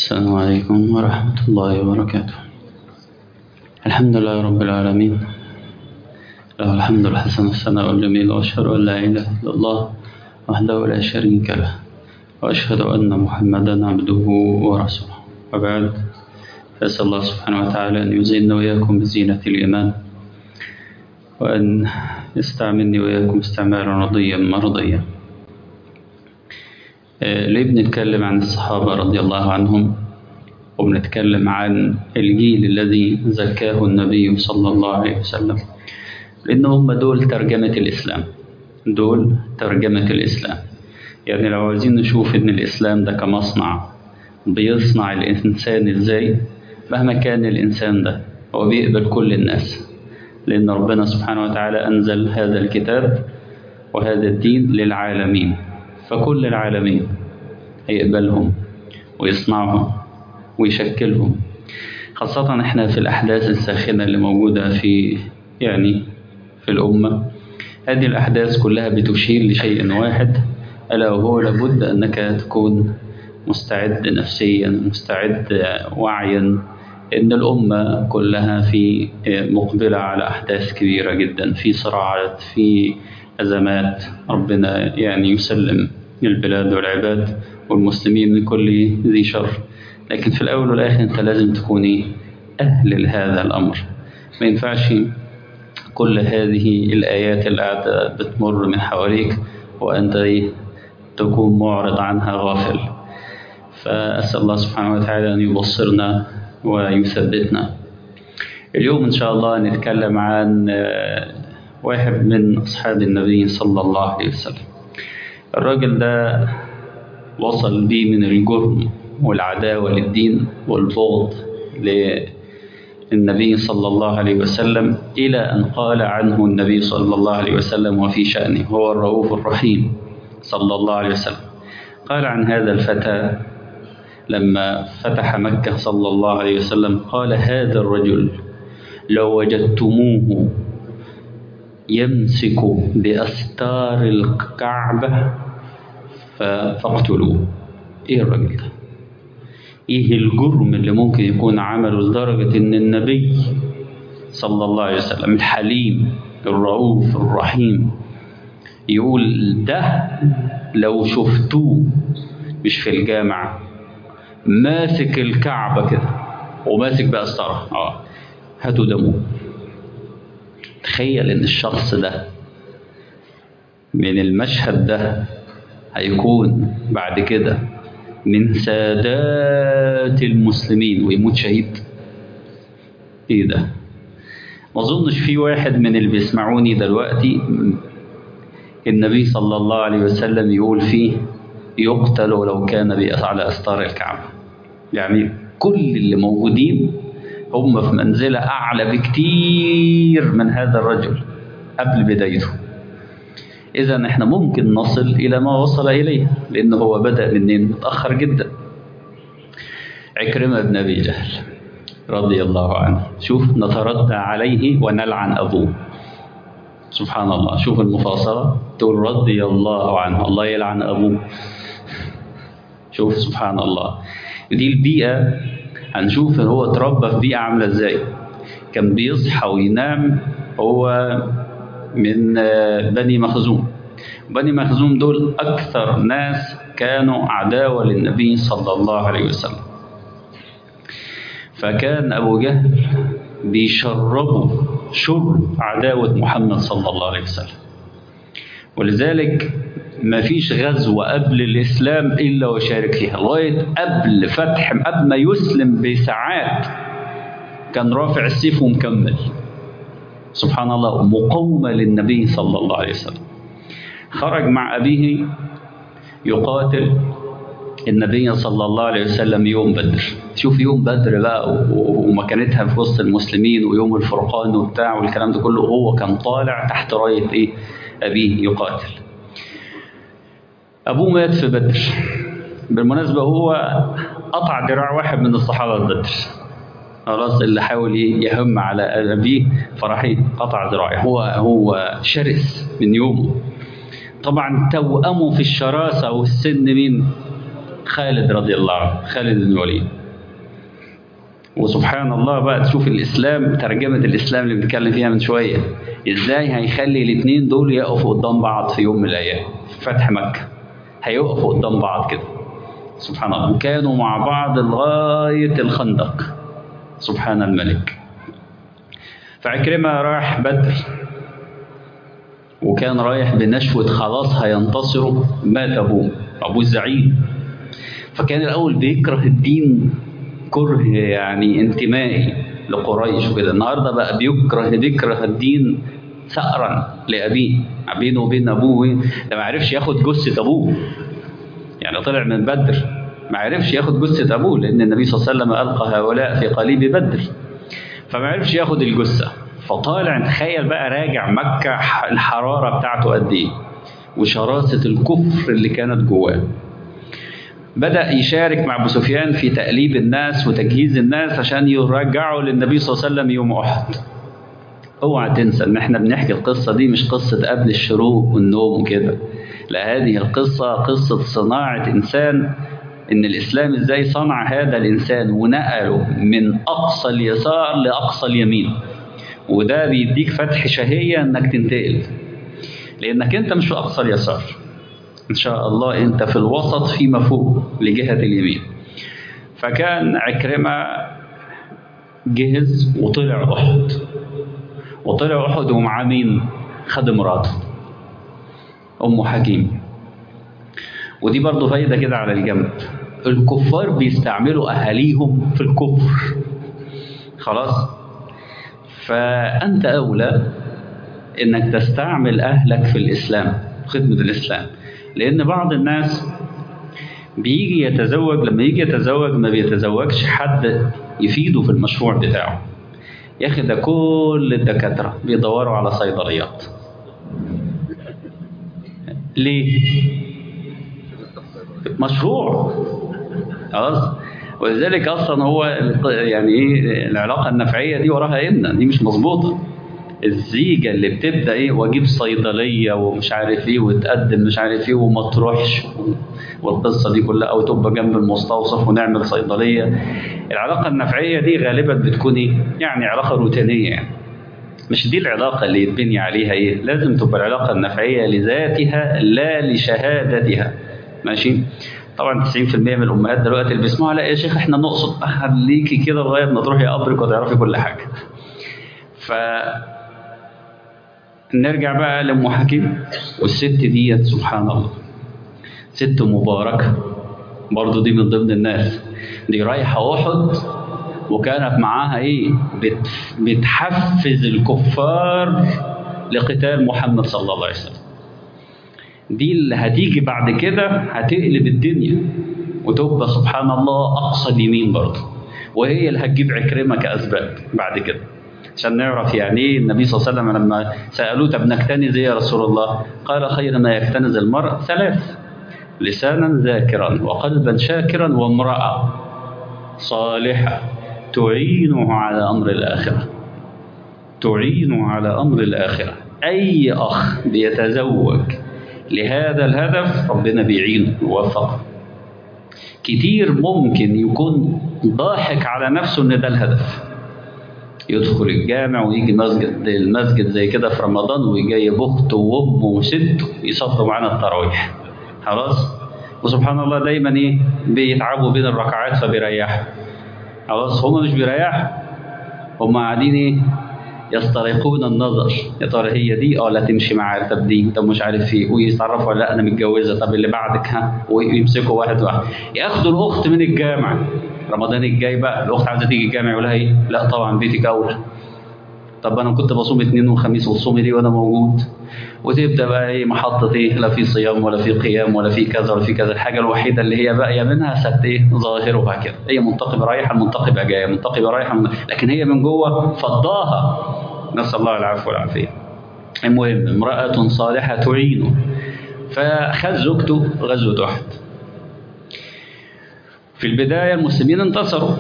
السلام عليكم ورحمة الله وبركاته الحمد لله رب العالمين له الحمد الحسن والثناء الجميل وأشهد أن لا إله إلا الله وحده لا شريك له وأشهد أن محمدا عبده ورسوله وبعد فأسأل الله سبحانه وتعالى أن يزيننا وإياكم بزينة الإيمان وأن يستعملني وإياكم استعمالا رضيا مرضيا ليه بنتكلم عن الصحابة رضي الله عنهم وبنتكلم عن الجيل الذي زكاه النبي صلى الله عليه وسلم لأن هم دول ترجمة الإسلام دول ترجمة الإسلام يعني لو عايزين نشوف إن الإسلام ده كمصنع بيصنع الإنسان إزاي مهما كان الإنسان ده هو بيقبل كل الناس لأن ربنا سبحانه وتعالى أنزل هذا الكتاب وهذا الدين للعالمين فكل العالمين هيقبلهم ويصنعهم ويشكلهم خاصة احنا في الأحداث الساخنة اللي موجودة في يعني في الأمة هذه الأحداث كلها بتشير لشيء واحد ألا وهو لابد أنك تكون مستعد نفسيا مستعد وعيا إن الأمة كلها في مقبلة على أحداث كبيرة جدا في صراعات في أزمات ربنا يعني يسلم البلاد والعباد والمسلمين من كل ذي شر لكن في الأول والآخر أنت لازم تكوني أهل لهذا الأمر ما ينفعش كل هذه الآيات اللي قاعدة بتمر من حواليك وأنت تكون معرض عنها غافل فأسأل الله سبحانه وتعالى أن يبصرنا ويثبتنا اليوم إن شاء الله نتكلم عن واحد من أصحاب النبي صلى الله عليه وسلم الراجل ده وصل بيه من الجرم والعداوة للدين والبغض للنبي صلى الله عليه وسلم إلى أن قال عنه النبي صلى الله عليه وسلم وفي شأنه هو الرؤوف الرحيم صلى الله عليه وسلم قال عن هذا الفتى لما فتح مكة صلى الله عليه وسلم قال هذا الرجل لو وجدتموه يمسك بأستار الكعبة فاقتلوه ايه الراجل ده ايه الجرم اللي ممكن يكون عمله لدرجة ان النبي صلى الله عليه وسلم الحليم الرؤوف الرحيم يقول ده لو شفتوه مش في الجامع ماسك الكعبة كده وماسك بأستارها اه هاتوا دمه تخيل ان الشخص ده من المشهد ده هيكون بعد كده من سادات المسلمين ويموت شهيد ايه ده ما اظنش في واحد من اللي بيسمعوني دلوقتي النبي صلى الله عليه وسلم يقول فيه يقتل ولو كان على استار الكعبه يعني كل اللي موجودين هم في منزلة أعلى بكتير من هذا الرجل قبل بدايته إذا إحنا ممكن نصل إلى ما وصل إليه لأنه هو بدأ منين متأخر جدا عكرمة بن أبي جهل رضي الله عنه شوف نتردى عليه ونلعن أبوه سبحان الله شوف المفاصلة تقول رضي الله عنه الله يلعن أبوه شوف سبحان الله دي البيئة هنشوف هو اتربى في بيئة عاملة ازاي كان بيصحى وينام هو من بني مخزوم بني مخزوم دول أكثر ناس كانوا عداوة للنبي صلى الله عليه وسلم فكان أبو جهل بيشربوا شرب عداوة محمد صلى الله عليه وسلم ولذلك ما فيش غزوة قبل الإسلام إلا وشارك فيها لغاية قبل فتح قبل ما يسلم بساعات كان رافع السيف ومكمل سبحان الله مقومة للنبي صلى الله عليه وسلم خرج مع أبيه يقاتل النبي صلى الله عليه وسلم يوم بدر شوف يوم بدر بقى ومكانتها في وسط المسلمين ويوم الفرقان وبتاع والكلام ده كله هو كان طالع تحت راية إيه أبيه يقاتل أبوه مات في بدر بالمناسبة هو قطع دراع واحد من الصحابة في بدر خلاص اللي حاول يهم على أبيه فراح قطع ذراعه هو هو شرس من يومه طبعا توأمه في الشراسة والسن مين خالد رضي الله عنه خالد بن الوليد وسبحان الله بقى تشوف الاسلام ترجمه الاسلام اللي بنتكلم فيها من شويه ازاي هيخلي الاثنين دول يقفوا قدام بعض في يوم من الايام في فتح مكه هيقفوا قدام بعض كده سبحان الله وكانوا مع بعض لغايه الخندق سبحان الملك فعكرمه راح بدر وكان رايح بنشوة خلاص هينتصروا مات أبوه أبوه الزعيم فكان الأول بيكره الدين كره يعني انتمائي لقريش وكده النهارده بقى بيكره بيكره الدين ثأرا لأبيه بينه وبين أبوه ده ما عرفش ياخد جثة أبوه يعني طلع من بدر ما عرفش ياخد جثة أبوه لأن النبي صلى الله عليه وسلم ألقى هؤلاء في قليب بدر فما عرفش ياخد الجثة فطالع تخيل بقى راجع مكة الحرارة بتاعته قد إيه وشراسة الكفر اللي كانت جواه بدأ يشارك مع أبو سفيان في تأليب الناس وتجهيز الناس عشان يرجعوا للنبي صلى الله عليه وسلم يوم أحد اوعى تنسى ان احنا بنحكي القصة دي مش قصة قبل الشروق والنوم وكده لا هذه القصة قصة صناعة إنسان إن الإسلام إزاي صنع هذا الإنسان ونقله من أقصى اليسار لأقصى اليمين وده بيديك فتح شهية إنك تنتقل لأنك أنت مش في أقصى اليسار إن شاء الله أنت في الوسط فيما فوق لجهة اليمين فكان عكرمة جهز وطلع أحد وطلع أحد ومعاه مين؟ خد مراته أم حكيم ودي برضه فايدة كده على الجنب الكفار بيستعملوا أهاليهم في الكفر خلاص فأنت أولى إنك تستعمل أهلك في الإسلام خدمة الإسلام لأن بعض الناس بيجي يتزوج لما يجي يتزوج ما بيتزوجش حد يفيده في المشروع بتاعه يا أخي ده كل الدكاترة بيدوروا على صيدليات ليه؟ مشروع خلاص ولذلك اصلا هو يعني ايه العلاقه النفعيه دي وراها ان دي مش مظبوطه الزيجه اللي بتبدا ايه واجيب صيدليه ومش عارف ايه وتقدم مش عارف ايه وما تروحش والقصه دي كلها او تبقى جنب المستوصف ونعمل صيدليه العلاقه النفعيه دي غالبا بتكون ايه يعني علاقه روتينيه يعني مش دي العلاقه اللي يتبني عليها ايه لازم تبقى العلاقه النفعيه لذاتها لا لشهادتها ماشي طبعا 90% من الامهات دلوقتي اللي بيسمعوا لا يا شيخ احنا نقصد خليكي كده لغايه ما تروحي قبرك وتعرفي كل حاجه ف نرجع بقى لام حكيم والست ديت سبحان الله ست مباركه برضه دي من ضمن الناس دي رايحه احد وكانت معاها ايه بت بتحفز الكفار لقتال محمد صلى الله عليه وسلم دي اللي هتيجي بعد كده هتقلب الدنيا وتبقى سبحان الله اقصى اليمين برضه وهي اللي هتجيب عكرمه كاسباب بعد كده عشان نعرف يعني ايه النبي صلى الله عليه وسلم لما سالوه طب نكتنز ايه يا رسول الله؟ قال خير ما يكتنز المرء ثلاث لسانا ذاكرا وقلبا شاكرا وامراه صالحه تعينه على امر الاخره تعينه على امر الاخره اي اخ بيتزوج لهذا الهدف ربنا بيعينه ويوفقه كتير ممكن يكون ضاحك على نفسه ان ده الهدف يدخل الجامع ويجي مسجد المسجد زي كده في رمضان ويجي اخته وامه وسته يصلوا معانا التراويح خلاص وسبحان الله دايما ايه بيتعبوا بين الركعات فبيريحوا خلاص هم مش بيريحوا هم قاعدين ايه يسترقون النظر يا ترى هي دي اه لا تمشي معايا طب دي طب مش عارف ايه ويتعرفوا لا انا متجوزه طب اللي بعدك ها ويمسكوا واحد واحد ياخدوا الاخت من الجامع رمضان الجاي بقى الاخت عايزه تيجي الجامع يقول لها ايه لا طبعا بيتك اولى طب انا كنت بصوم اثنين وخميس وتصومي ليه وانا موجود وتبدا بقى ايه محطه ايه لا في صيام ولا في قيام ولا في كذا ولا في كذا الحاجه الوحيده اللي هي باقيه منها ست ايه ظاهرها كده هي منتقبه رايحه المنتقبه جايه منتقبه رايحه من... لكن هي من جوه فضاها نسال الله العفو والعافيه المهم امراه صالحه تعينه فخذ زوجته غزوه احد في البدايه المسلمين انتصروا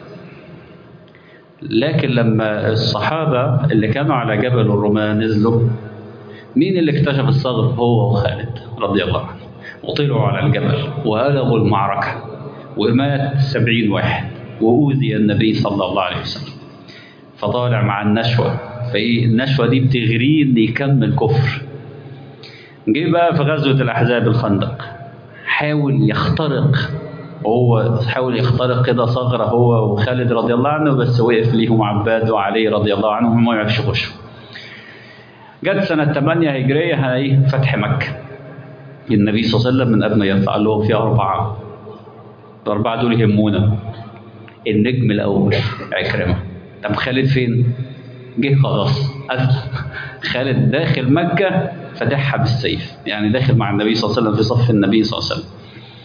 لكن لما الصحابة اللي كانوا على جبل الرماة نزلوا مين اللي اكتشف الثغر هو وخالد رضي الله عنه وطلعوا على الجبل وهلبوا المعركة ومات سبعين واحد وأوذي النبي صلى الله عليه وسلم فطالع مع النشوة فإيه النشوة دي بتغريه إن يكمل كفر جه بقى في غزوة الأحزاب الخندق حاول يخترق وهو حاول يخترق كده ثغرة هو وخالد رضي الله عنه بس وقف ليهم عباد وعلي رضي الله عنهم ما يعرفش يخشوا جت سنة 8 هجرية هي فتح مكة النبي صلى الله عليه وسلم من قبل ما يطلع قال لهم في أربعة الأربعة دول يهمونا النجم الأول عكرمة طب خالد فين؟ جه خلاص أسلم خالد داخل مكة فتحها بالسيف يعني داخل مع النبي صلى الله عليه وسلم في صف النبي صلى الله عليه وسلم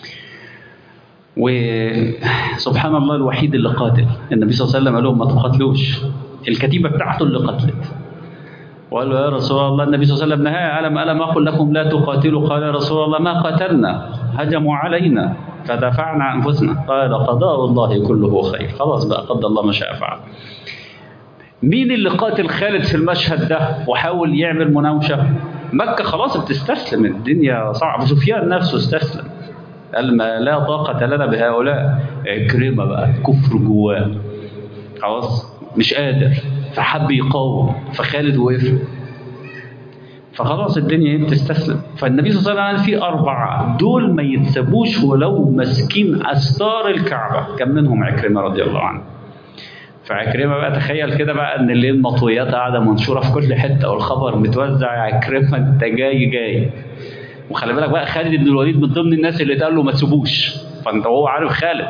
وسبحان الله الوحيد اللي قاتل النبي صلى الله عليه وسلم قال لهم ما تقاتلوش الكتيبة بتاعته اللي قتلت وقال له يا رسول الله النبي صلى الله عليه وسلم نهى ألم ألم أقل لكم لا تقاتلوا قال يا رسول الله ما قتلنا هجموا علينا فدفعنا عن أنفسنا قال قضاء الله كله خير خلاص بقى قدر الله ما شاء فعل مين اللي قاتل خالد في المشهد ده وحاول يعمل مناوشة مكة خلاص بتستسلم الدنيا صعبة سفيان نفسه استسلم قال ما لا طاقة لنا بهؤلاء عكرمة بقى كفر جواه خلاص مش قادر فحب يقاوم فخالد وقف فخلاص الدنيا بتستسلم فالنبي صلى الله عليه وسلم قال في أربعة دول ما يتسابوش ولو ماسكين أستار الكعبة كان منهم عكرمة رضي الله عنه فعكرمة بقى تخيل كده بقى ان الليل مطويات قاعدة منشورة في كل حتة والخبر متوزع عكرمة انت جاي جاي وخلي بالك بقى خالد بن الوليد من ضمن الناس اللي اتقال له ما تسيبوش فانت هو عارف خالد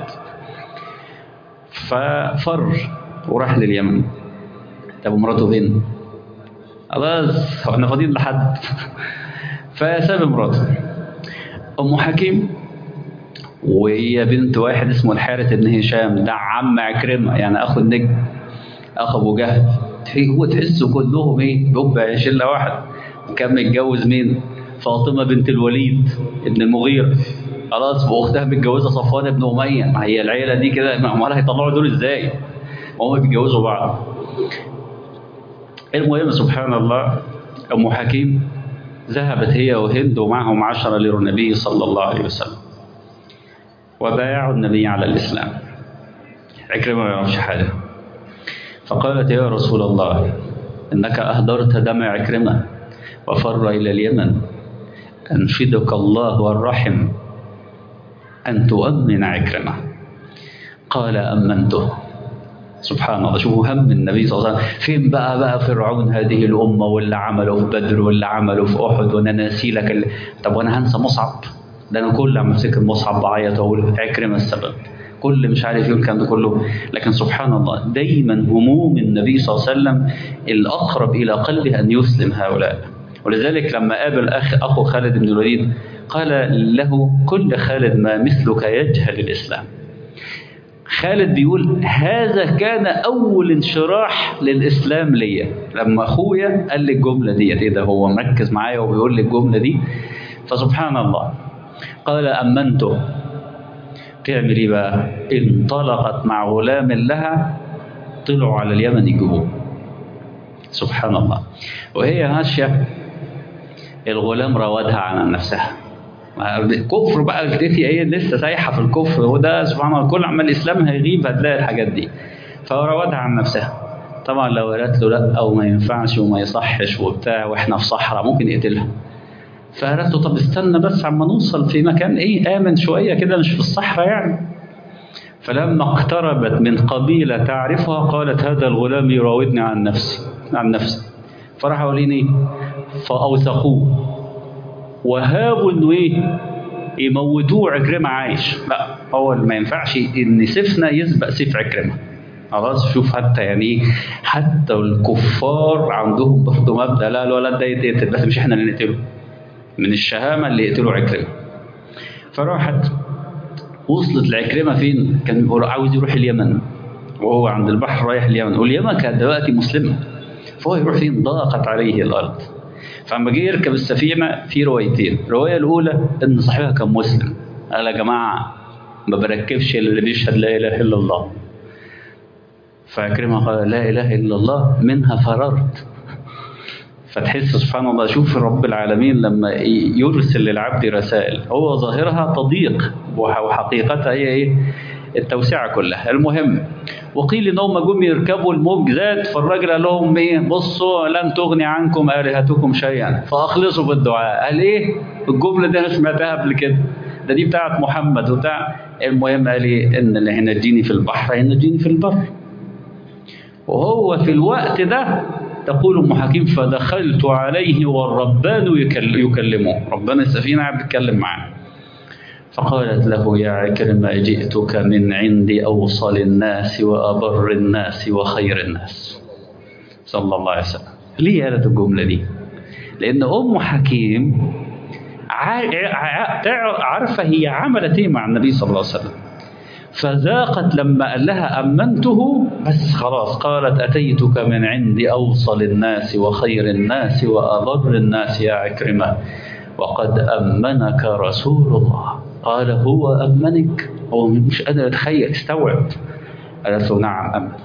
ففر وراح لليمن طب مراته فين؟ خلاص احنا فاضيين لحد فساب مراته ام حكيم وهي بنت واحد اسمه الحارث بن هشام ده عم عكرمه يعني اخو النجم اخو ابو جهل هو تحسوا كلهم ايه بيبقى شله واحد وكان متجوز مين؟ فاطمه بنت الوليد ابن المغيره خلاص واختها متجوزه صفوان بن اميه ما هي العيله دي كده امال هيطلعوا دول ازاي؟ وهم بيتجوزوا بعض المهم سبحان الله ام حكيم ذهبت هي وهند ومعهم عشرة للنبي صلى الله عليه وسلم وبايعوا النبي على الإسلام عكرمة ما يعرفش حاجة فقالت يا رسول الله إنك أهدرت دم عكرمة وفر إلى اليمن أنشدك الله والرحم أن تؤمن عكرمة قال أمنته سبحان الله شوفوا هم النبي صلى الله عليه وسلم فين بقى بقى فرعون هذه الأمة واللي عمله في بدر واللي عمله في أحد وأنا ناسي لك ال... طب وأنا هنسى مصعب ده أنا كل عم أمسك المصعب بعيط وأقول عكرمة السبب كل مش عارف ايه الكلام ده كله لكن سبحان الله دايما هموم النبي صلى الله عليه وسلم الأقرب إلى قلبه أن يسلم هؤلاء ولذلك لما قابل أخ أخو خالد بن الوليد قال له كل خالد ما مثلك يجهل الإسلام خالد بيقول هذا كان أول انشراح للإسلام ليا لما أخويا قال لي الجملة دي إيه ده هو مركز معايا وبيقول لي الجملة دي فسبحان الله قال أمنته تعمل إيه بقى انطلقت مع غلام لها طلعوا على اليمن يجيبوه سبحان الله وهي ماشية الغلام راودها عن نفسها كفر بقى التفي هي لسه سايحه في الكفر وده سبحان الله كل عمال الاسلام هيغيب هتلاقي الحاجات دي فراودها عن نفسها طبعا لو قالت له لا او ما ينفعش وما يصحش وبتاع واحنا في صحراء ممكن يقتلها فقالت له طب استنى بس عما نوصل في مكان ايه امن شويه كده مش في الصحراء يعني فلما اقتربت من قبيله تعرفها قالت هذا الغلام يراودني عن نفسي عن نفسي فراحوا ليه فاوثقوه وهابوا انه ايه يموتوه عكرمه عايش لا هو ما ينفعش ان سيفنا يسبق سيف عكرمه خلاص شوف حتى يعني حتى الكفار عندهم برضه مبدا لا الولد ده يتقتل بس مش احنا اللي نقتله من الشهامه اللي يقتلوا عكرمه فراحت وصلت لعكرمه فين؟ كان عاوز يروح اليمن وهو عند البحر رايح اليمن واليمن كانت دلوقتي مسلمه فهو يروح فين؟ ضاقت عليه الارض فلما جه يركب السفينة في روايتين الرواية الأولى إن صاحبها كان مسلم قال يا جماعة ما بركبش اللي بيشهد لا إله إلا الله فأكرمها قال لا إله إلا الله منها فررت فتحس سبحان الله شوف رب العالمين لما يرسل للعبد رسائل هو ظاهرها تضييق وحقيقتها هي إيه التوسعة كلها المهم وقيل ان هم جم يركبوا الموج زاد فالراجل قال لهم ايه بصوا لن تغني عنكم الهتكم شيئا فاخلصوا بالدعاء قال ايه الجمله دي انا سمعتها قبل كده ده دي بتاعت محمد وبتاع المهم قال ايه ان اللي هينجيني في البحر هينجيني في البر وهو في الوقت ده تقول ام حكيم فدخلت عليه والربان يكلمه ربنا السفينه قاعد بيتكلم معاه فقالت له يا عكرمة جئتك من عند أوصل الناس وأبر الناس وخير الناس صلى الله عليه وسلم ليه قالت الجملة دي لأن أم حكيم عارفة هي عملت إيه مع النبي صلى الله عليه وسلم فذاقت لما قال لها أمنته بس خلاص قالت أتيتك من عند أوصل الناس وخير الناس وأبر الناس يا عكرمة وقد أمنك رسول الله قال هو أمنك هو مش قادر يتخيل استوعب قالت له نعم أمنك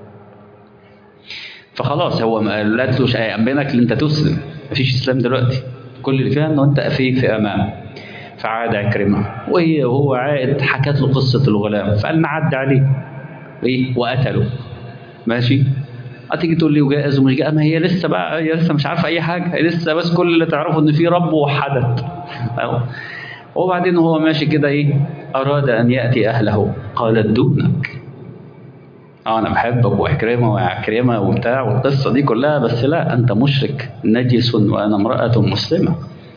فخلاص هو ما قالتلوش أأمنك اللي أنت تسلم مفيش إسلام دلوقتي كل اللي فيها إنه أنت أفيك في أمان فعاد عكرمة وهي وهو عائد حكت له قصة الغلام فقال نعد عليه إيه وقتله ماشي هتيجي تقول لي وجائز ومش جائز ما هي لسه بقى هي لسه مش عارفه اي حاجه هي لسه بس كل اللي تعرفه ان في رب وحدت وبعدين هو ماشي كده ايه اراد ان ياتي اهله قالت دونك اه انا بحبك وعكرمه وعكرمه وبتاع والقصه دي كلها بس لا انت مشرك نجس وانا امراه مسلمه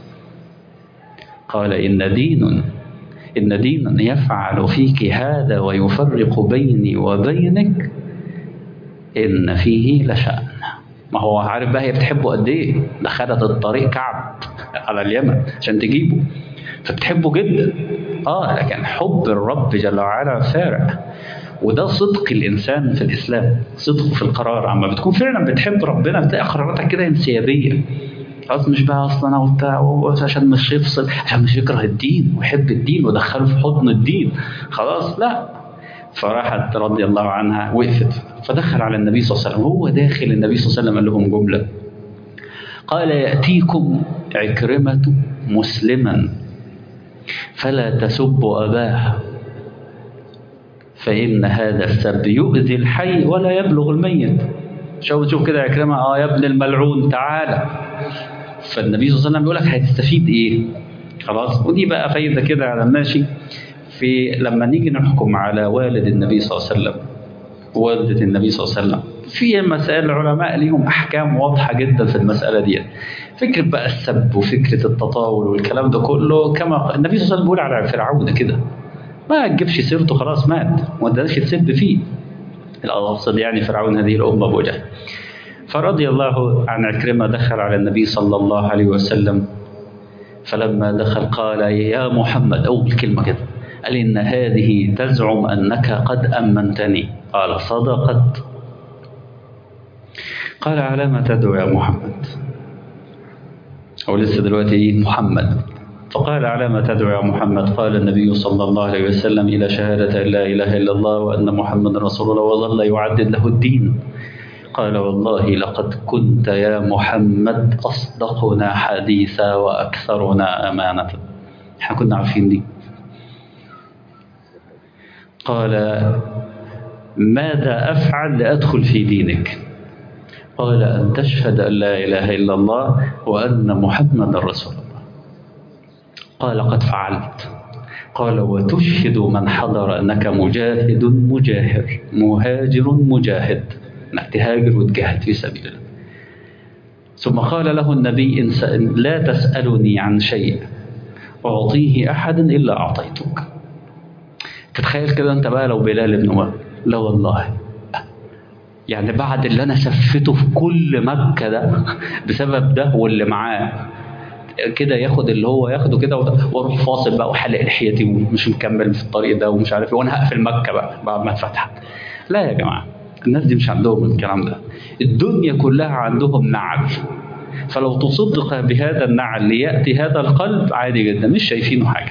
قال ان دين ان دين يفعل فيك هذا ويفرق بيني وبينك ان فيه لشأن ما هو عارف بقى هي بتحبه قد ايه ده خدت الطريق كعب على اليمن عشان تجيبه فبتحبه جدا اه لكن حب الرب جل وعلا فارق وده صدق الانسان في الاسلام صدقه في القرار اما بتكون فعلا بتحب ربنا بتلاقي قراراتك كده انسيابيه خلاص مش بقى اصلا انا وبتاع عشان مش يفصل عشان مش يكره الدين ويحب الدين ودخله في حضن الدين خلاص لا فراحت رضي الله عنها وقفت فدخل على النبي صلى الله عليه وسلم هو داخل النبي صلى الله عليه وسلم قال لهم جمله قال ياتيكم عكرمه مسلما فلا تسبوا اباه فان هذا السب يؤذي الحي ولا يبلغ الميت شوف شوف كده عكرمه اه يا ابن الملعون تعالى فالنبي صلى الله عليه وسلم بيقول لك هتستفيد ايه خلاص ودي بقى فايده كده على الماشي في لما نيجي نحكم على والد النبي صلى الله عليه وسلم والدة النبي صلى الله عليه وسلم في مسائل العلماء ليهم احكام واضحه جدا في المساله دي فكره بقى السب وفكره التطاول والكلام ده كله كما النبي صلى الله عليه وسلم بيقول على فرعون كده ما تجيبش سيرته خلاص مات وما تقدرش تسب فيه الاقصد يعني فرعون هذه الامه ابو جهل فرضي الله عن عكرمه دخل على النبي صلى الله عليه وسلم فلما دخل قال يا محمد اول كلمه كده قال إن هذه تزعم أنك قد أمنتني قال صدقت قال على ما تدعو يا محمد هو لسه دلوقتي محمد فقال على ما تدعو يا محمد قال النبي صلى الله عليه وسلم إلى شهادة أن لا إله إلا الله وأن محمد رسول الله وظل يعدد له الدين قال والله لقد كنت يا محمد أصدقنا حديثا وأكثرنا أمانة احنا كنا عارفين دي قال ماذا أفعل لأدخل في دينك قال أن تشهد أن لا إله إلا الله وأن محمد رسول الله قال قد فعلت قال وتشهد من حضر أنك مجاهد مجاهر مهاجر مجاهد أنك تهاجر وتجاهد في سبيل الله ثم قال له النبي إن لا تسألني عن شيء أعطيه أحد إلا أعطيتك تتخيل كده انت بقى لو بلال بن وهب لا والله يعني بعد اللي انا سفته في كل مكه ده بسبب ده واللي معاه كده ياخد اللي هو ياخده كده واروح فاصل بقى وحلق لحيتي ومش مكمل في الطريق ده ومش عارف ايه وانا هقفل مكه بقى بعد ما اتفتحت لا يا جماعه الناس دي مش عندهم الكلام ده الدنيا كلها عندهم نعل فلو تصدق بهذا النعل لياتي هذا القلب عادي جدا مش شايفينه حاجه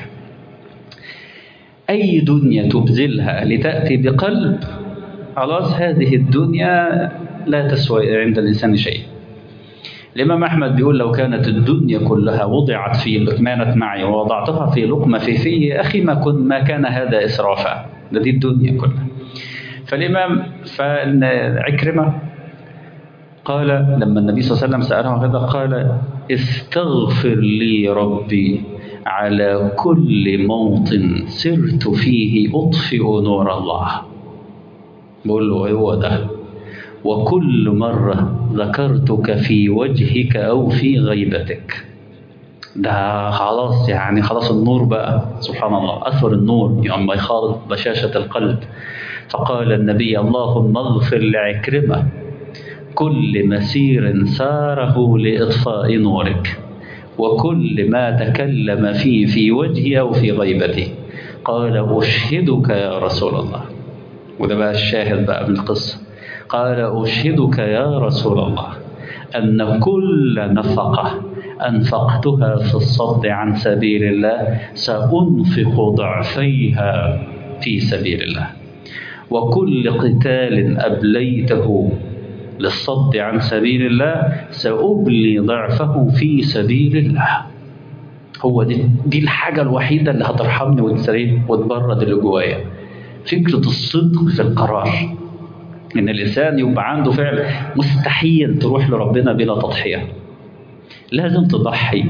أي دنيا تبذلها لتأتي بقلب خلاص هذه الدنيا لا تسوى عند الإنسان شيء الإمام أحمد بيقول لو كانت الدنيا كلها وضعت في كانت معي ووضعتها في لقمة في في أخي ما كن ما كان هذا إسرافا ده دي الدنيا كلها فالإمام فعكرمة قال لما النبي صلى الله عليه وسلم سأله هذا قال استغفر لي ربي على كل موطن سرت فيه أطفئ نور الله بقول له هو ده وكل مرة ذكرتك في وجهك أو في غيبتك ده خلاص يعني خلاص النور بقى سبحان الله أثر النور يعني ما يخالط بشاشة القلب فقال النبي اللهم اغفر لعكرمة كل مسير ساره لإطفاء نورك وكل ما تكلم فيه في وجهي أو في غيبتي قال أشهدك يا رسول الله وده بقى الشاهد بقى من القصة قال أشهدك يا رسول الله أن كل نفقة أنفقتها في الصد عن سبيل الله سأنفق ضعفيها في سبيل الله وكل قتال أبليته للصد عن سبيل الله سأبلي ضعفه في سبيل الله هو دي, دي الحاجة الوحيدة اللي هترحمني وتسريح وتبرد اللي جوايا فكرة الصدق في القرار إن الإنسان يبقى عنده فعل مستحيل تروح لربنا بلا تضحية لازم تضحي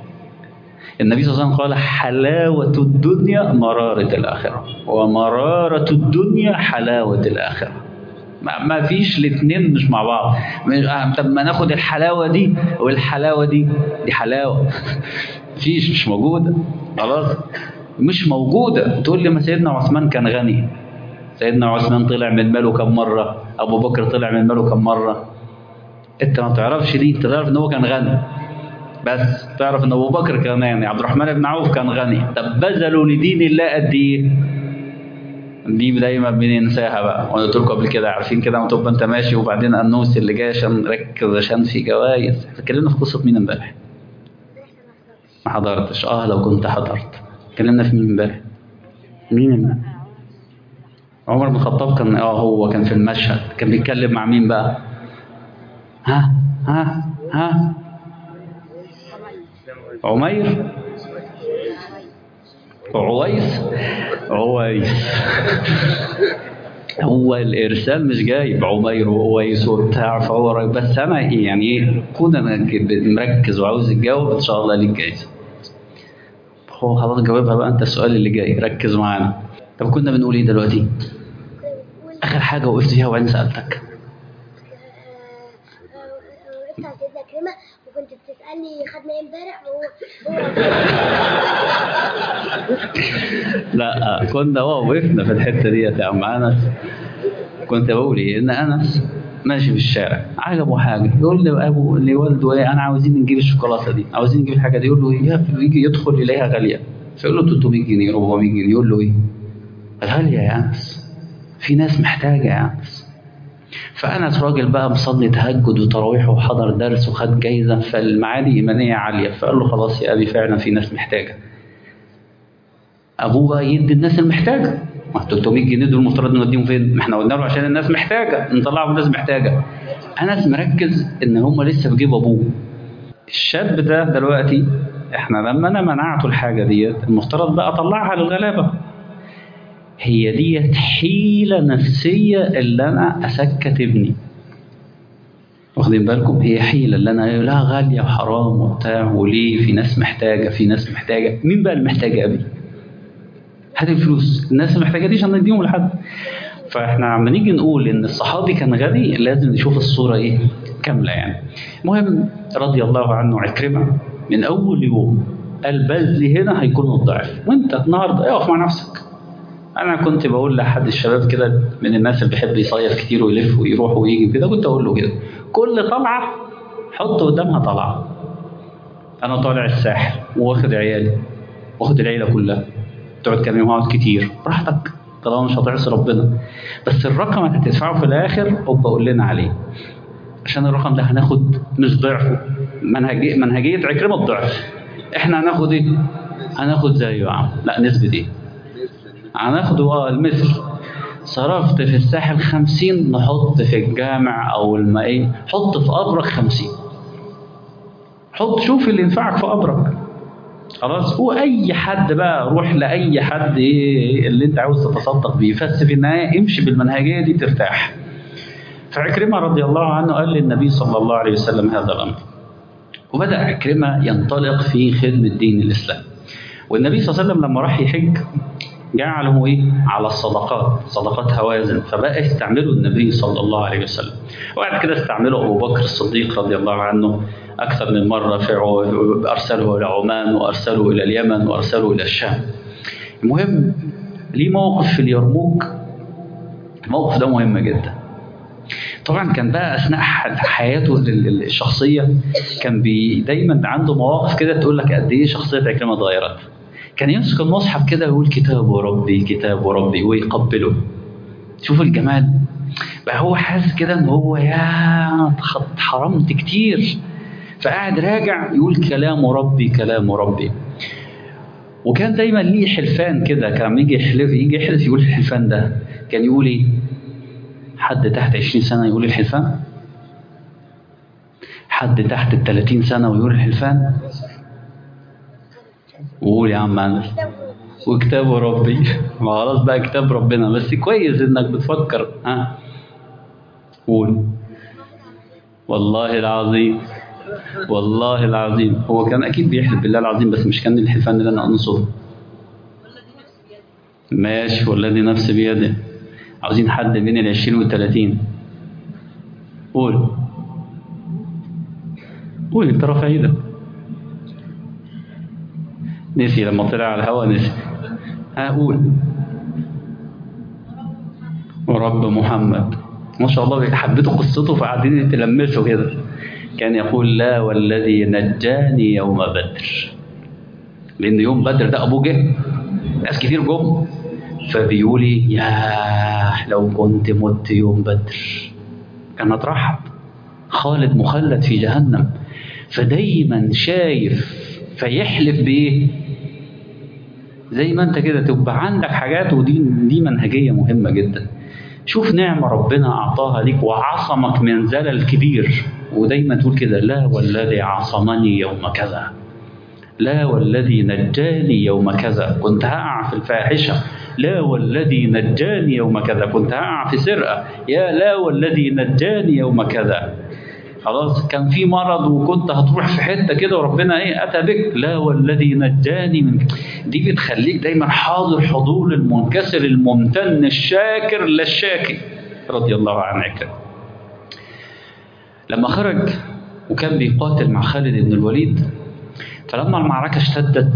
النبي صلى الله عليه وسلم قال حلاوة الدنيا مرارة الآخرة ومرارة الدنيا حلاوة الآخرة ما فيش الاثنين مش مع بعض طب ما ناخد الحلاوة دي والحلاوة دي دي حلاوة فيش مش موجودة خلاص مش موجودة تقول لي ما سيدنا عثمان كان غني سيدنا عثمان طلع من ماله كم مرة أبو بكر طلع من ماله كم مرة أنت ما تعرفش دي أنت تعرف إن هو كان غني بس تعرف إن أبو بكر كان يعني عبد الرحمن بن عوف كان غني طب بذلوا لدين الله قد إيه؟ دي دايما بننساها بقى وانا قلت لكم قبل كده عارفين كده ما تبقى انت ماشي وبعدين النوس اللي جاي عشان ركز عشان في جوائز اتكلمنا في قصه مين امبارح؟ ما حضرتش اه لو كنت حضرت اتكلمنا في مين امبارح؟ مين امبارح؟ عمر بن الخطاب كان اه هو كان في المشهد كان بيتكلم مع مين بقى؟ ها ها ها عمير عويس عويس هو الارسال مش جايب عمير وأويس وبتاع فهو بس انا يعني ايه كون انا مركز وعاوز تجاوب ان شاء الله ليك جايزه هو خلاص جاوبها بقى انت السؤال اللي جاي ركز معانا طب كنا بنقول ايه دلوقتي اخر حاجه وقفت فيها وبعدين سالتك وقفت على سيدنا كريمة وكنت بتسألني خدنا ايه امبارح وهو لا كنا اه وقفنا في الحته ديت يا عم انس كنت بقول ايه ان انس ماشي في الشارع عجبه حاجه يقول لي ابو لوالده ايه انا عاوزين نجيب الشوكولاته دي عاوزين نجيب الحاجه دي يقول له ايه يجي يدخل يلاقيها غاليه فيقول له 300 جنيه 400 جنيه يقول له ايه غاليه يا انس في ناس محتاجه يا انس فانس راجل بقى مصلي تهجد وتراويح وحضر درس وخد جايزه فالمعادي ايمانيه عاليه فقال له خلاص يا ابي فعلا في ناس محتاجه ابوه بقى يدي الناس المحتاجه ما 300 جنيه دول المفترض نوديهم فين؟ ما احنا قلنا له عشان الناس محتاجه نطلعهم الناس محتاجه انس مركز ان هم لسه في جيب ابوه الشاب ده دلوقتي احنا لما انا منعته الحاجه ديت المفترض بقى اطلعها للغلابه هي ديت حيله نفسيه اللي انا اسكت ابني واخدين بالكم هي حيله اللي انا لا غاليه وحرام وبتاع وليه في ناس محتاجه في ناس محتاجه مين بقى اللي محتاج ابي هات الفلوس الناس المحتاجه دي عشان نديهم لحد فاحنا عم نيجي نقول ان الصحابي كان غني لازم نشوف الصوره ايه كامله يعني المهم رضي الله عنه عكرمه من اول يوم قال بذل هنا هيكون الضعف وانت النهارده اقف مع نفسك انا كنت بقول لحد الشباب كده من الناس اللي بيحب يصيف كتير ويلف ويروح ويجي كده كنت اقول له كده كل طلعه حط قدامها طلعه انا طالع الساحل واخد عيالي واخد العيله كلها تقعد كام يوم اقعد كتير براحتك طالما مش هتعصي ربنا بس الرقم اللي هتدفعه في الاخر ابقى قول لنا عليه عشان الرقم ده هناخد مش ضعفه منهجيه منهجيه عكرمه الضعف احنا هناخد ايه؟ هناخد زيه يا عم لا نسبه ايه؟ هناخده اه المثل صرفت في الساحل خمسين نحط في الجامع او الما ايه حط في قبرك خمسين حط شوف اللي ينفعك في قبرك خلاص واي حد بقى روح لاي حد ايه اللي انت عاوز تتصدق بيه بس في النهايه امشي بالمنهجيه دي ترتاح فعكرمه رضي الله عنه قال للنبي صلى الله عليه وسلم هذا الامر وبدا عكرمه ينطلق في خدمه دين الاسلام والنبي صلى الله عليه وسلم لما راح يحج جعله ايه على الصدقات صدقات هوازن فبقى يستعمله النبي صلى الله عليه وسلم وبعد كده استعمله ابو بكر الصديق رضي الله عنه اكثر من مره في ارسله الى عمان وارسله الى اليمن وارسله الى الشام المهم ليه موقف في اليرموك الموقف ده مهم جدا طبعا كان بقى اثناء حياته الشخصيه كان بي دايما عنده مواقف كده تقول لك قد ايه شخصيه عكرمه اتغيرت كان يمسك المصحف كده ويقول كتاب ربي كتاب ربي ويقبله شوف الجمال بقى هو حاسس كده ان هو يا حرمت كتير فقاعد راجع يقول كلام ربي كلام ربي وكان دايما ليه حلفان كده كان يجي يحلف يجي يحلف يقول الحلفان ده كان يقول ايه حد تحت 20 سنه يقول الحلفان حد تحت ال 30 سنه ويقول الحلفان وقول يا عم انس وكتاب ربي ما خلاص بقى كتاب ربنا بس كويس انك بتفكر ها قول والله العظيم والله العظيم هو كان اكيد بيحلف بالله العظيم بس مش كان الحلفان اللي انا انصره ماشي والذي نفسي بيده عاوزين حد بين ال 20 وال 30 قول قول انت رافع ايدك نسي لما طلع على الهواء نسي هقول ورب محمد ما شاء الله حبيتوا قصته فقاعدين يتلمسوا كده كان يقول لا والذي نجاني يوم بدر لان يوم بدر ده ابوه جه ناس كتير جم فبيقول يا لو كنت مت يوم بدر كان اترحب خالد مخلد في جهنم فدايما شايف فيحلف بايه زي ما انت كده تبقى عندك حاجات ودي دي منهجيه مهمه جدا شوف نعمه ربنا اعطاها ليك وعصمك من زلل كبير ودايما تقول كده لا والذي عصمني يوم كذا لا والذي نجاني يوم كذا كنت هقع في الفاحشه لا والذي نجاني يوم كذا كنت هقع في سرقه يا لا والذي نجاني يوم كذا خلاص كان في مرض وكنت هتروح في حته كده وربنا ايه اتى بك لا والذي نجاني من دي بتخليك دايما حاضر حضور المنكسر الممتن الشاكر للشاكر رضي الله عنه كده لما خرج وكان بيقاتل مع خالد بن الوليد فلما المعركه اشتدت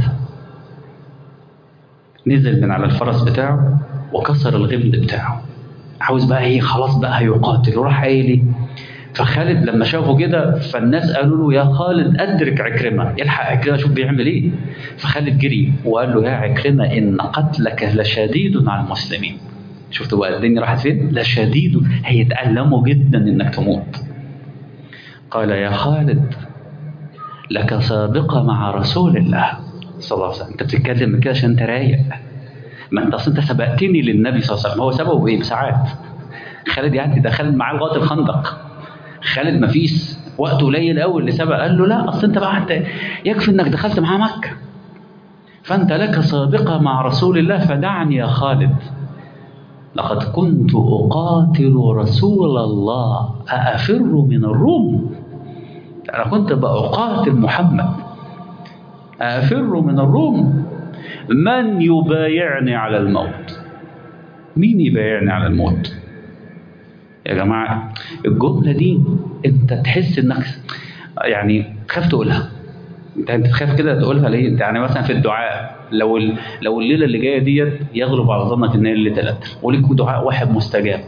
نزل من على الفرس بتاعه وكسر الغمد بتاعه عاوز بقى ايه خلاص بقى هيقاتل وراح قايل ايه فخالد لما شافه كده فالناس قالوا له يا خالد ادرك عكرمه الحق عكرمه شوف بيعمل ايه فخالد جري وقال له يا عكرمه ان قتلك لشديد على المسلمين شفت بقى الدنيا راحت فين لشديد هيتألموا جدا انك تموت قال يا خالد لك سابقة مع رسول الله صلى الله عليه وسلم انت بتتكلم كده عشان انت رايق ما انت اصل انت سبقتني للنبي صلى الله عليه وسلم هو سبقه بايه بساعات خالد يعني دخل معاه لغايه الخندق خالد ما فيش وقت قليل قوي اللي سبق قال له لا اصل انت بقى انت يكفي انك دخلت معاه مكه فانت لك سابقه مع رسول الله فدعني يا خالد لقد كنت اقاتل رسول الله اافر من الروم انا كنت بقاتل محمد افر من الروم من يبايعني على الموت مين يبايعني على الموت يا جماعه الجمله دي انت تحس انك يعني تخاف تقولها انت انت تخاف كده تقولها ليه انت يعني مثلا في الدعاء لو ال... لو الليله اللي جايه ديت يغلب على ظنك ان هي ليله القدر وليك دعاء واحد مستجاب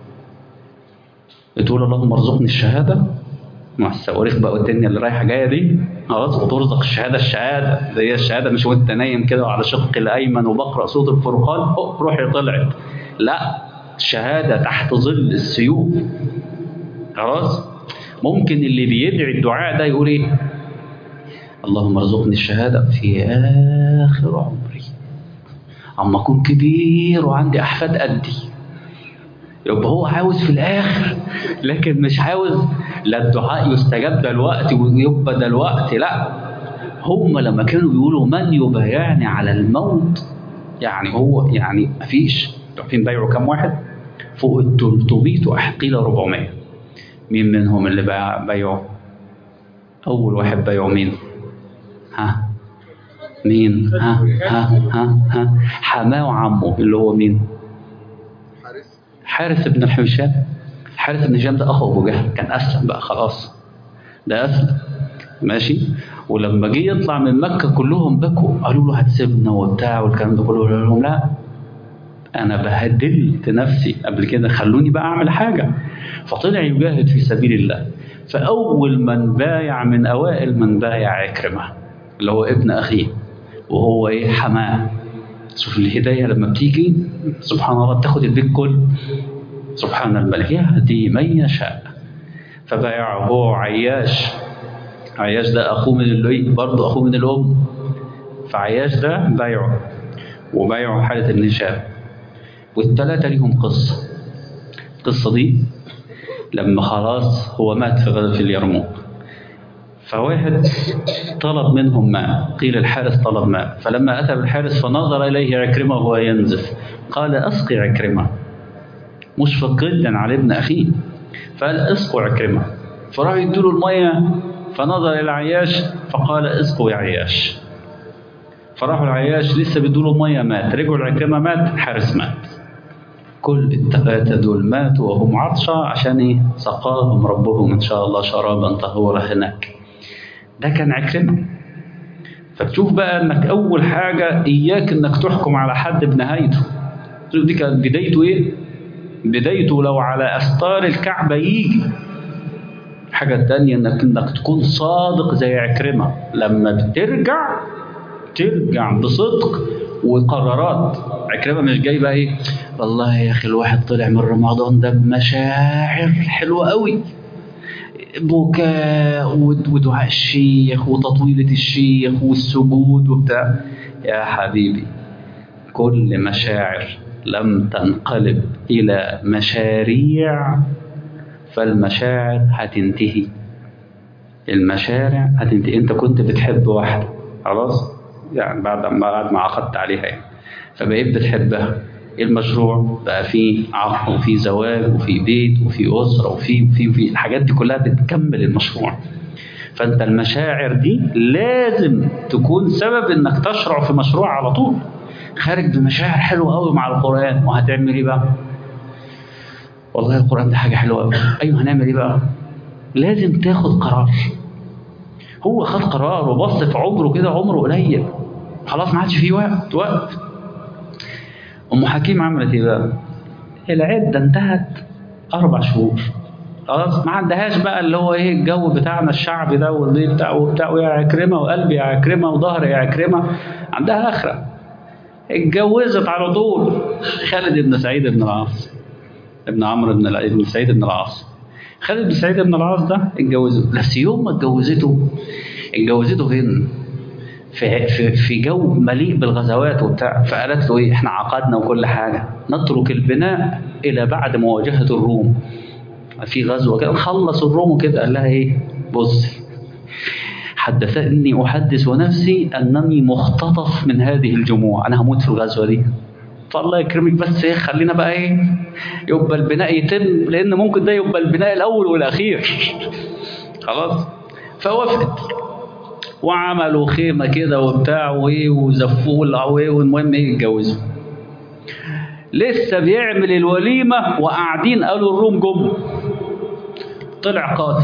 بتقول اللهم ارزقني الشهاده مع الصواريخ بقى والدنيا اللي رايحه جايه دي خلاص وترزق الشهاده الشهاده زي الشهاده مش وانت نايم كده على شق الايمن وبقرا صوت الفرقان هوب روحي طلعت لا الشهاده تحت ظل السيوف خلاص ممكن اللي بيدعي الدعاء ده يقول ايه اللهم ارزقني الشهاده في اخر عمري اما اكون كبير وعندي احفاد قدي يبقى هو عاوز في الاخر لكن مش عاوز لا الدعاء يستجاب دلوقتي ويبقى دلوقتي لا هم لما كانوا بيقولوا من يبايعني على الموت يعني هو يعني مفيش عارفين بايعوا كام واحد فوق ال 300 وقيل 400 مين منهم اللي بايع- بايعوا اول واحد بايعوا مين ها مين ها ها ها ها حماه وعمه اللي هو مين حارس حارث بن الحشام حارث بن هشام ده اخو ابو جهل كان اسلم بقى خلاص ده اسلم ماشي ولما جه يطلع من مكه كلهم بكوا قالوا له هتسيبنا وبتاع والكلام ده كله قال لهم لا انا بهدلت نفسي قبل كده خلوني بقى اعمل حاجه فطلع يجاهد في سبيل الله فاول من بايع من اوائل من بايع عكرمه اللي هو ابن اخيه وهو ايه حماه شوف الهدايه لما بتيجي سبحان الله بتاخد البيت كله سبحان الملك يهدي من يشاء فبايعه هو عياش عياش ده اخوه من اللي برضه اخوه من الام فعياش ده بايعه وبايعه حالة بن هشام والثلاثة ليهم قصة القصة دي لما خلاص هو مات في غزوة اليرموك فواحد طلب منهم ماء قيل الحارس طلب ماء فلما أتى بالحارس فنظر إليه عكرمة وهو ينزف قال أسقي عكرمة مشفق جدا على ابن أخيه فقال اسقوا عكرمة فراح يدوا المية فنظر إلى عياش فقال اسقوا يا عياش فراحوا العياش لسه بيدوا له مية مات رجعوا العكرمة مات الحارس مات كل الثلاثة دول ماتوا وهم عطشة عشان إيه سقاهم ربهم إن شاء الله شرابا طهورا هناك ده كان عكرمة فتشوف بقى انك اول حاجة اياك انك تحكم على حد بنهايته شوف دي كانت بدايته ايه بدايته لو على استار الكعبة يجي الحاجة التانية انك انك تكون صادق زي عكرمة لما بترجع ترجع بصدق وقرارات عكرمة مش جاي بقى ايه والله يا اخي الواحد طلع من رمضان ده بمشاعر حلوة قوي بكاء ودعاء الشيخ وتطويلة الشيخ والسجود وبتاع يا حبيبي كل مشاعر لم تنقلب إلى مشاريع فالمشاعر هتنتهي المشارع هتنتهي انت كنت بتحب واحدة خلاص يعني بعد ما بعد ما عقدت عليها يعني فبقيت بتحبها المشروع بقى فيه عقد وفيه زواج وفيه بيت وفيه أسرة وفيه وفيه وفيه الحاجات دي كلها بتكمل المشروع فأنت المشاعر دي لازم تكون سبب إنك تشرع في مشروع على طول خارج بمشاعر حلوة قوي مع القرآن وهتعمل إيه بقى؟ والله القرآن ده حاجة حلوة قوي أيوه هنعمل إيه بقى؟ لازم تاخد قرار هو خد قرار وبص في عمره كده عمره قليل خلاص ما عادش فيه وقت وقت ام حكيم عملت ايه بقى؟ العده انتهت اربع شهور خلاص ما عندهاش بقى اللي هو ايه الجو بتاعنا الشعبي ده واللي بتاع وبتاع يا عكرمه وقلبي يا عكرمه وظهري يا عكرمه عندها اخره اتجوزت على طول خالد بن سعيد بن العاص ابن عمرو بن ابن سعيد بن العاص خالد بن سعيد بن العاص ده اتجوزه بس يوم ما اتجوزته اتجوزته فين؟ في في في جو مليء بالغزوات وبتاع فقالت له ايه احنا عقدنا وكل حاجه نترك البناء الى بعد مواجهه الروم في غزوه كده نخلص الروم وكده قال لها ايه بص حدثني احدث نفسي انني مختطف من هذه الجموع انا هموت في الغزوه دي فالله يكرمك بس ايه خلينا بقى ايه يبقى البناء يتم لان ممكن ده يبقى البناء الاول والاخير خلاص فوافقت وعملوا خيمه كده وبتاع وايه وزفوه والمهم ايه اتجوزوا لسه بيعمل الوليمه وقاعدين قالوا الروم جم طلع قاتل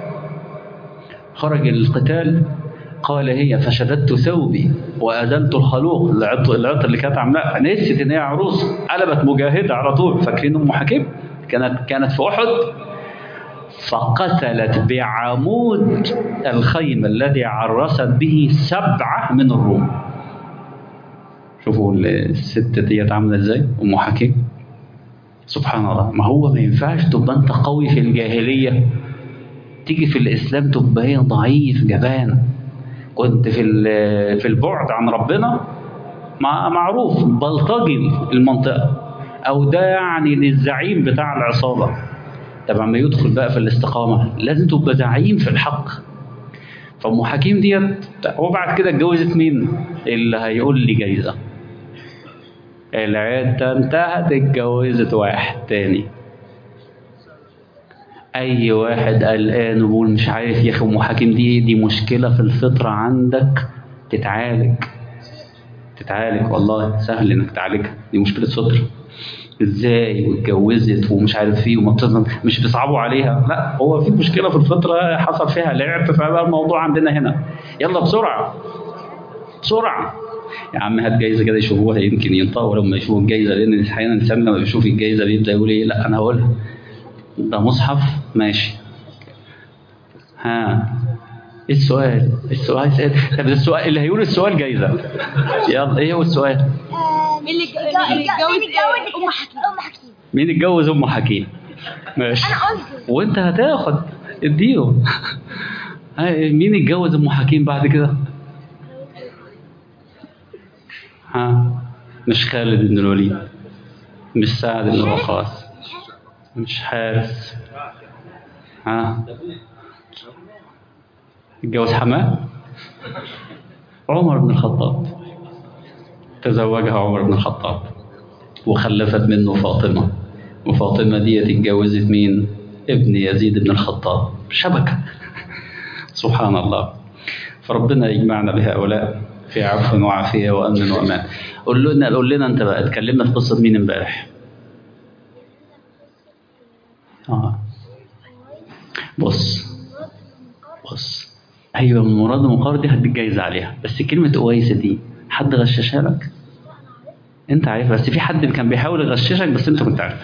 خرج القتال قال هي فشددت ثوبي وأزلت الخلوق العطر, العطر اللي كانت عاملاه نسيت ان هي عروس قلبت مجاهده على طول فاكرين ام حكيم كانت كانت في احد فقتلت بعمود الخيم الذي عرست به سبعة من الروم شوفوا الست ديت عاملة ازاي أم حكيم سبحان الله ما هو ما ينفعش تبقى انت قوي في الجاهلية تيجي في الإسلام تبقى هي ضعيف جبان كنت في في البعد عن ربنا مع معروف بلطجي المنطقة أو ده يعني للزعيم بتاع العصابة طب عما يدخل بقى في الاستقامة لازم تبقى زعيم في الحق فام حكيم ديت هو بعد كده اتجوزت مين اللي هيقول لي جايزه العده انتهت اتجوزت واحد تاني اي واحد قلقان وبيقول مش عارف يا اخي ام حكيم دي دي مشكله في الفطره عندك تتعالج تتعالج والله سهل انك تعالجها دي مشكله فطره ازاي واتجوزت ومش عارف ايه وما بتظلم مش بيصعبوا عليها لا هو في مشكله في الفطره حصل فيها لعب فبقى الموضوع عندنا هنا يلا بسرعه بسرعه يا عم هات جايزه كده يشوفوها يمكن ينطقوا لما يشوفوا الجايزه لان احيانا الانسان لما بيشوف الجايزه بيبدا يقول ايه لا انا هقولها ده مصحف ماشي ها ايه السؤال السؤال سأل. طب السؤال اللي هيقول السؤال جايزه يلا ايه هو السؤال مين اللي اتجوز مين اتجوز ام حكيم ام حكيم مين اتجوز ام حكيم ماشي انا قصدي وانت هتاخد اديهم ها، مين اتجوز ام حكيم بعد كده ها مش خالد بن الوليد مش سعد بن وقاص مش حارس ها اتجوز حماه عمر بن الخطاب تزوجها عمر بن الخطاب وخلفت منه فاطمة وفاطمة دي اتجوزت مين ابن يزيد بن الخطاب شبكة سبحان الله فربنا يجمعنا بهؤلاء في عفو وعافية وأمن وأمان قول لنا قول لنا أنت بقى اتكلمنا في قصة مين امبارح آه. بص بص ايوه من مراد المقار دي هديك جايزه عليها بس كلمه اويس دي حد غششها لك انت عارف بس في حد كان بيحاول يغششك بس انت كنت عارف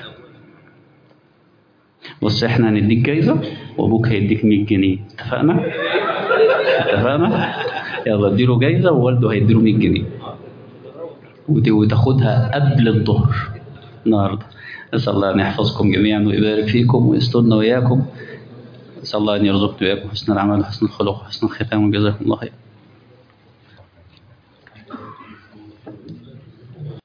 بص احنا هنديك جايزه وابوك هيديك 100 جنيه اتفقنا اتفقنا يلا اديله جايزه ووالده هيديله 100 جنيه ودي وتاخدها قبل الظهر النهارده نسال الله ان يحفظكم جميعا ويبارك فيكم ويسترنا واياكم نسال الله ان يرزقنا واياكم حسن العمل وحسن الخلق وحسن الختام وجزاكم الله خير